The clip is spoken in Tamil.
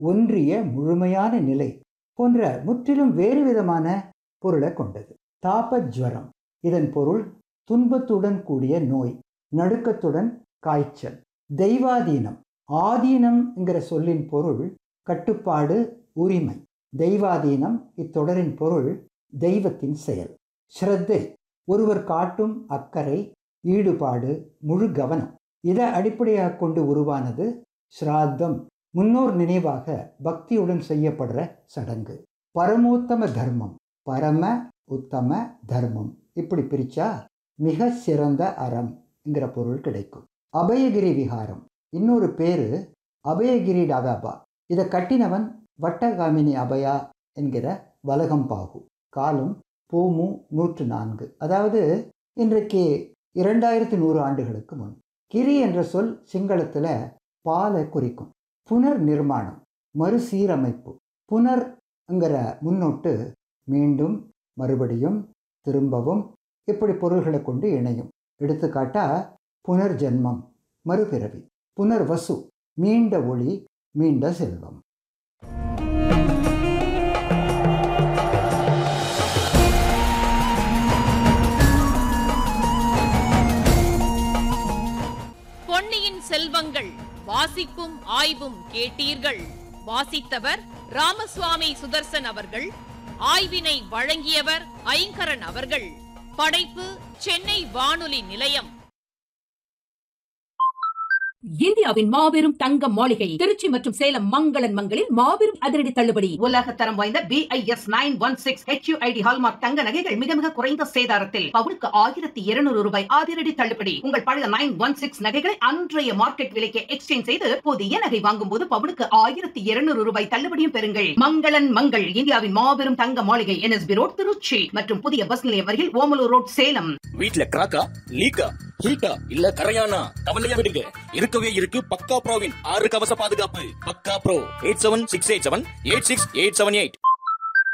ஒன்றிய முழுமையான நிலை போன்ற முற்றிலும் வேறு விதமான பொருளை கொண்டது தாபஜ்வரம் இதன் பொருள் துன்பத்துடன் கூடிய நோய் நடுக்கத்துடன் காய்ச்சல் தெய்வாதீனம் ஆதீனம்ங்கிற சொல்லின் பொருள் கட்டுப்பாடு உரிமை தெய்வாதீனம் இத்தொடரின் பொருள் தெய்வத்தின் செயல் ஸ்ரத்தை ஒருவர் காட்டும் அக்கறை ஈடுபாடு முழு கவனம் இதை அடிப்படையாக கொண்டு உருவானது ஸ்ராத்தம் முன்னோர் நினைவாக பக்தியுடன் செய்யப்படுற சடங்கு பரமோத்தம தர்மம் பரம உத்தம தர்மம் இப்படி பிரிச்சா மிக சிறந்த அறம்ங்கிற பொருள் கிடைக்கும் அபயகிரி விகாரம் இன்னொரு பேரு அபயகிரி டாகாபா இதை கட்டினவன் வட்டகாமினி அபயா என்கிற வலகம்பாகு காலம் பூமு நூற்று நான்கு அதாவது இன்றைக்கு இரண்டாயிரத்தி நூறு ஆண்டுகளுக்கு முன் கிரி என்ற சொல் சிங்களத்தில் பாலை குறிக்கும் புனர் நிர்மாணம் மறுசீரமைப்பு புனர்ங்கிற முன்னோட்டு மீண்டும் மறுபடியும் திரும்பவும் இப்படி பொருள்களை கொண்டு இணையும் எடுத்துக்காட்டா புனர்ஜென்மம் மறுபிறவி புனர்வசு மீண்ட ஒளி மீண்ட செல்வம் பொன்னியின் செல்வங்கள் வாசிப்பும் ஆய்வும் கேட்டீர்கள் வாசித்தவர் ராமசுவாமி சுதர்சன் அவர்கள் ஆய்வினை வழங்கியவர் ஐங்கரன் அவர்கள் படைப்பு சென்னை வானொலி நிலையம் இந்தியாவின் மாபெரும் தங்க மாளிகை திருச்சி மற்றும் சேலம் மங்களன் மங்களில் மாபெரும் அதிரடி தள்ளுபடி உலக தரம் வாய்ந்த BIS nine one six HUID hallmark தங்க நகைகள் மிக மிக குறைந்த சேதாரத்தில் பவுனுக்கு ஆயிரத்தி இருநூறு ரூபாய் அதிரடி தள்ளுபடி உங்கள் பழைய நைன் ஒன் சிக்ஸ் நகைகளை அன்றைய மார்க்கெட் விலைக்கு எக்ஸ்சேஞ்ச் செய்து புதிய நகை வாங்கும் போது பவுனுக்கு ஆயிரத்தி இருநூறு ரூபாய் தள்ளுபடியும் பெறுங்கள் மங்களன் மங்கள் இந்தியாவின் மாபெரும் தங்க மாளிகை என்எஸ்பி ரோட் திருச்சி மற்றும் புதிய பஸ் நிலையம் அருகில் ஓமலூர் ரோட் சேலம் வீட்ல கிராக்கா லீக்கா ஹீட்டா இல்ல கரையானா கவலையா விடுங்க இருக்கவே இருக்கு பக்கா ப்ரோவின் ஆறு கவச பாதுகாப்பு பக்கா pro eight seven six eight seven eight six eight seven eight